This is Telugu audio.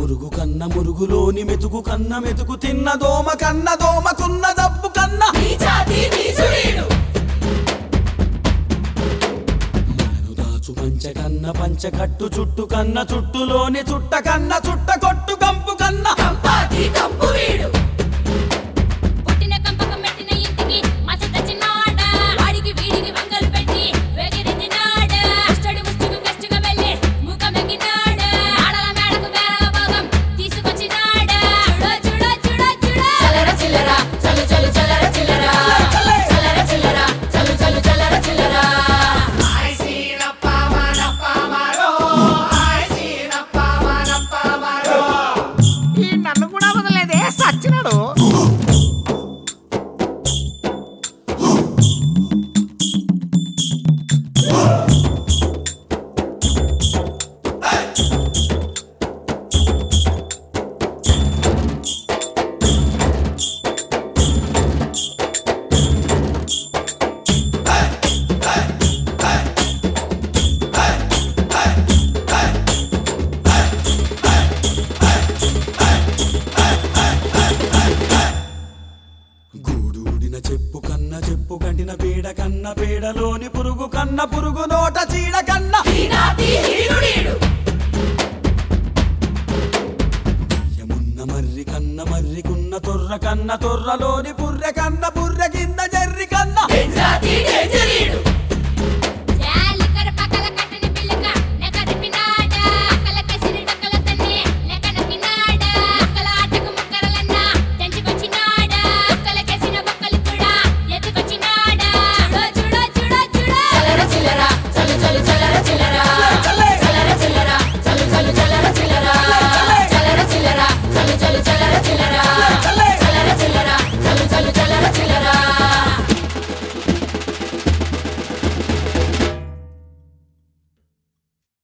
పురుగు కన్న మురుగులోని మెతుకు కన్న మెతుకు తిన్న దోమ కన్న దోమకున్న దప్పు కన్న నీచాతి నీచుడీడు మనను దాచు పంచ కన్న పంచ కట్టు చుట్టు కన్న చుట్టులోని చుట్ట కన్న చుట్ట కొట్టు కంపు కన్న కంపాతి కంపు వీడు పుట్టిన కంపకం పెట్టిన ఇంటికి మచ్చ తెచ్చినాడ వాడికి వీడికి వంగలు పెట్టి వెగిరించినాడ అష్టడి ముస్తుకు గెస్టుగా వెళ్ళి ముఖమెక్కినాడ ఆడల మేడకు వేరల భాగం తీసుకొచ్చినాడ చూడో చూడో చూడో చూడో చల్లర చిల్లర చలు చలు చల్లర చిల్లర చల్లర చిల్లర చలు చలు చల్లర చిల్లర ఈ నన్ను కూడా వదలలేదే సచ్చినాడు గూడూడిన చెప్పు కన్న చెప్పు కంటిన పీడ కన్న పీడలోని పురుగు కన్న పురుగు నోట చీడ కన్న హీనాతి హీనుడీడు యమున్న మర్రి కన్న మర్రికున్న తొర్ర కన్న తొర్రలోని బుర్రె కన్న బుర్రె కింద జర్రి కన్న డేంజరాతి డేంజరీడు